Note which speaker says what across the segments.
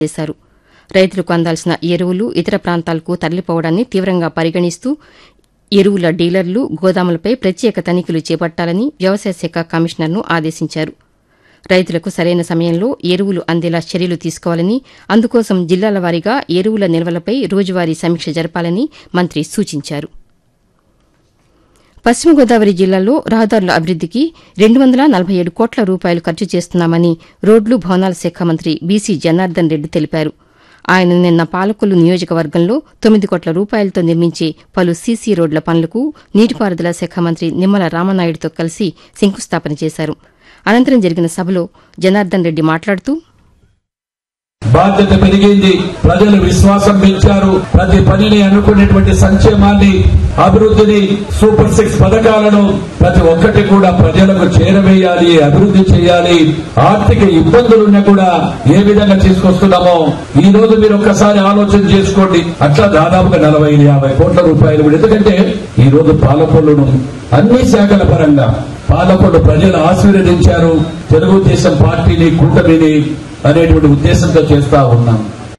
Speaker 1: చేశారు రైతులకు అందాల్సిన ఎరువులు ఇతర ప్రాంతాలకు తరలిపోవడాన్ని తీవ్రంగా పరిగణిస్తూ ఎరువుల డీలర్లు గోదాములపై ప్రత్యేక తనిఖీలు చేపట్టాలని వ్యవసాయ శాఖ కమిషనర్ను ఆదేశించారు రైతులకు సరైన సమయంలో ఎరువులు అందేలా చర్యలు తీసుకోవాలని అందుకోసం జిల్లాల వారీగా ఎరువుల నిల్వలపై రోజువారీ సమీక్ష జరపాలని మంత్రి సూచించారు పశ్చిమ గోదావరి జిల్లాలో రహదారుల అభివృద్దికి రెండు వందల నలభై ఏడు కోట్ల రూపాయలు ఖర్చు చేస్తున్నామని రోడ్లు భవనాల శాఖ మంత్రి బీసీ జనార్దన్ రెడ్డి తెలిపారు ఆయన నిన్న పాలకొల్లు నియోజకవర్గంలో తొమ్మిది కోట్ల రూపాయలతో నిర్మించే పలు సీసీ రోడ్ల పనులకు నీటిపారుదల శాఖ మంత్రి నిమ్మల రామనాయుడుతో కలిసి శంకుస్థాపన చేశారు అనంతరం జరిగిన సభలో జనార్దన్ రెడ్డి మాట్లాడుతూ
Speaker 2: బాధ్యత పెరిగింది ప్రజలు విశ్వాసం పెంచారు ప్రతి పనిని అనుకునేటువంటి సంక్షేమాన్ని అభివృద్ధిని సూపర్ సిక్స్ పథకాలను ప్రతి ఒక్కటి కూడా ప్రజలకు చేరవేయాలి అభివృద్ధి చేయాలి ఆర్థిక ఇబ్బందులున్నా కూడా ఏ విధంగా తీసుకొస్తున్నామో ఈ రోజు మీరు ఒక్కసారి ఆలోచన చేసుకోండి అట్లా దాదాపుగా నలభై యాభై కోట్ల రూపాయలు కూడా ఎందుకంటే ఈ రోజు పాలకొల్లును అన్ని శాఖల పరంగా పాలకొల్లు ప్రజలు ఆశీర్వదించారు తెలుగుదేశం పార్టీని కూటమిని అనేటువంటి ఉద్దేశంతో చేస్తా ఉన్నాం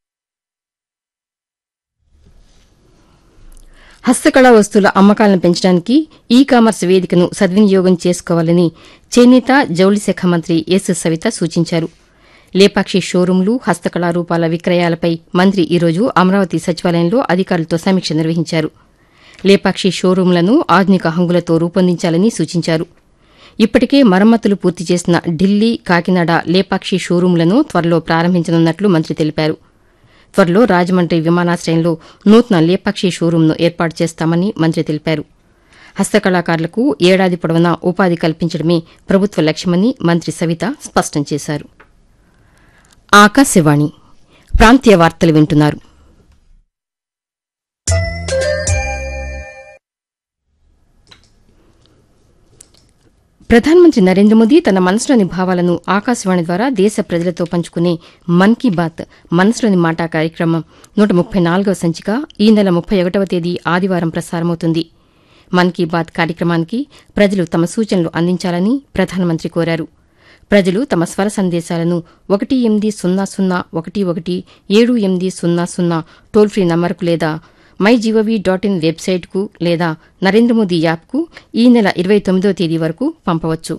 Speaker 1: హస్తకళా వస్తువుల అమ్మకాలను పెంచడానికి ఈ కామర్స్ వేదికను సద్వినియోగం చేసుకోవాలని చేనేత జౌళి శాఖ మంత్రి ఎస్ సవిత సూచించారు లేపాక్షి షోరూంలు హస్తకళా రూపాల విక్రయాలపై మంత్రి ఈరోజు అమరావతి సచివాలయంలో అధికారులతో సమీక్ష నిర్వహించారు లేపాక్షి షోరూంలను ఆధునిక హంగులతో రూపొందించాలని సూచించారు ఇప్పటికే మరమ్మతులు పూర్తి చేసిన ఢిల్లీ కాకినాడ లేపాక్షి షోరూంలను త్వరలో ప్రారంభించనున్నట్లు మంత్రి తెలిపారు త్వరలో రాజమండ్రి విమానాశ్రయంలో నూతన లేపాక్షి షోరూంను ఏర్పాటు చేస్తామని మంత్రి తెలిపారు హస్తకళాకారులకు ఏడాది పొడవునా ఉపాధి కల్పించడమే ప్రభుత్వ లక్ష్యమని మంత్రి సవిత స్పష్టం చేశారు ఆకాశవాణి ప్రాంతీయ వార్తలు వింటున్నారు ప్రధానమంత్రి నరేంద్ర మోదీ తన మనసులోని భావాలను ఆకాశవాణి ద్వారా దేశ ప్రజలతో పంచుకునే మన్ కీ బాత్ మనసులోని మాట కార్యక్రమం నూట ముప్పై నాలుగవ సంచిక ఈ నెల ముప్పై ఒకటవ తేదీ ఆదివారం ప్రసారమవుతుంది మన్ కీ బాత్ కార్యక్రమానికి ప్రజలు తమ సూచనలు అందించాలని ప్రధానమంత్రి కోరారు ప్రజలు తమ స్వర సందేశాలను ఒకటి ఎనిమిది సున్నా సున్నా ఒకటి ఒకటి ఏడు ఎనిమిది సున్నా సున్నా టోల్ ఫ్రీ నంబర్కు లేదా మై జీఓవీ డాట్ ఇన్ వెబ్సైట్కు లేదా నరేంద్ర మోదీ యాప్కు ఈ నెల ఇరవై తొమ్మిదో తేదీ వరకు పంపవచ్చు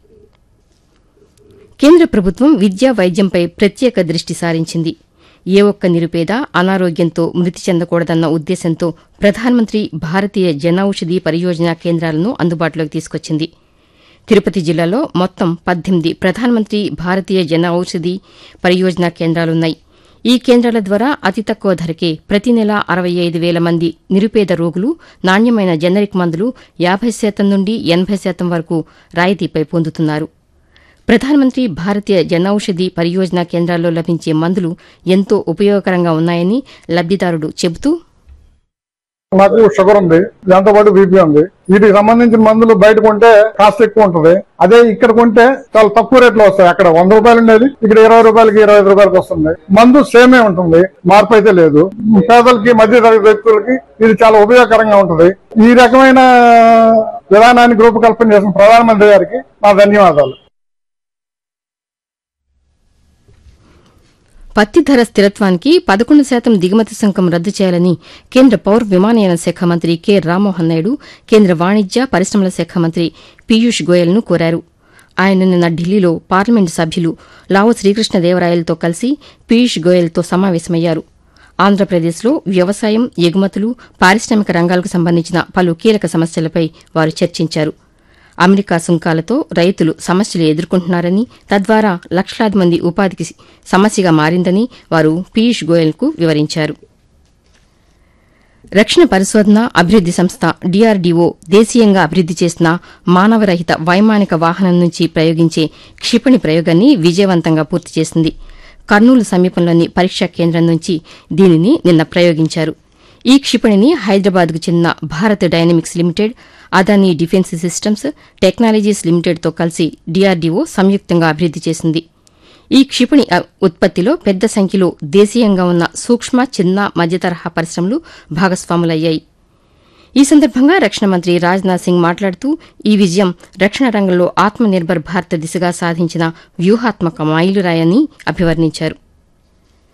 Speaker 1: కేంద్ర ప్రభుత్వం విద్యా వైద్యంపై ప్రత్యేక దృష్టి సారించింది ఏ ఒక్క నిరుపేద అనారోగ్యంతో మృతి చెందకూడదన్న ఉద్దేశంతో ప్రధానమంత్రి భారతీయ జనౌషధి పరియోజన కేంద్రాలను అందుబాటులోకి తీసుకొచ్చింది తిరుపతి జిల్లాలో మొత్తం పద్దెనిమిది ప్రధానమంత్రి భారతీయ జన ఔషధి పరియోజన కేంద్రాలున్నాయి ఈ కేంద్రాల ద్వారా అతి తక్కువ ధరకే ప్రతి నెల అరవై ఐదు వేల మంది నిరుపేద రోగులు నాణ్యమైన జనరిక్ మందులు యాభై శాతం నుండి ఎనభై శాతం వరకు రాయితీపై పొందుతున్నారు ప్రధానమంత్రి భారతీయ జనౌషధి పరియోజన కేంద్రాల్లో లభించే మందులు ఎంతో ఉపయోగకరంగా ఉన్నాయని లబ్దిదారుడు చెబుతూ
Speaker 3: నాకు షుగర్ ఉంది దాంతో పాటు బీపీ ఉంది వీటికి సంబంధించిన మందులు బయట కొంటే కాస్ట్ ఎక్కువ ఉంటుంది అదే ఇక్కడ కొంటే చాలా తక్కువ రేట్లో వస్తాయి అక్కడ వంద రూపాయలు ఉండేది ఇక్కడ ఇరవై రూపాయలకి ఇరవై ఐదు రూపాయలకి వస్తుంది మందు సేమే ఉంటుంది మార్పు అయితే లేదు పేదలకి మధ్య తరగతి వ్యక్తులకి ఇది చాలా ఉపయోగకరంగా ఉంటుంది ఈ రకమైన విధానానికి రూపకల్పన చేసిన ప్రధానమంత్రి గారికి నా ధన్యవాదాలు
Speaker 1: పత్తి ధర స్థిరత్వానికి పదకొండు శాతం దిగుమతి సుంకం రద్దు చేయాలని కేంద్ర పౌర విమానయాన శాఖ మంత్రి కె రామ్మోహన్ నాయుడు కేంద్ర వాణిజ్య పరిశ్రమల శాఖ మంత్రి పీయూష్ గోయల్ను కోరారు ఆయన నిన్న ఢిల్లీలో పార్లమెంటు సభ్యులు లావు శ్రీకృష్ణదేవరాయలతో కలిసి పీయూష్ గోయల్తో సమావేశమయ్యారు ఆంధ్రప్రదేశ్లో వ్యవసాయం ఎగుమతులు పారిశ్రామిక రంగాలకు సంబంధించిన పలు కీలక సమస్యలపై వారు చర్చించారు అమెరికా సుంకాలతో రైతులు సమస్యలు ఎదుర్కొంటున్నారని తద్వారా లక్షలాది మంది ఉపాధికి సమస్యగా మారిందని వారు పీయూష్ గోయల్కు వివరించారు రక్షణ పరిశోధన అభివృద్ది సంస్థ డీఆర్డీఓ దేశీయంగా అభివృద్ది చేసిన మానవరహిత వైమానిక వాహనం నుంచి ప్రయోగించే క్షిపణి ప్రయోగాన్ని విజయవంతంగా పూర్తి చేసింది కర్నూలు సమీపంలోని పరీక్షా కేంద్రం నుంచి దీనిని నిన్న ప్రయోగించారు ఈ క్షిపణిని హైదరాబాద్కు చెందిన Bharat dynamics limited Adani defence systems technologies లిమిటెడ్తో కలిసి డీఆర్డీఓ సంయుక్తంగా అభివృద్ది చేసింది ఈ క్షిపణి అ, ఉత్పత్తిలో పెద్ద సంఖ్యలో దేశీయంగా ఉన్న సూక్ష్మ చిన్న మధ్యతరహా పరిశ్రమలు భాగస్వాములయ్యాయి ఈ సందర్భంగా రక్షణ మంత్రి రాజ్నాథ్ సింగ్ మాట్లాడుతూ ఈ విజయం రక్షణ రంగంలో ఆత్మనిర్భర్ భారత్ దిశగా సాధించిన వ్యూహాత్మక మైలురాయని అభివర్ణించారు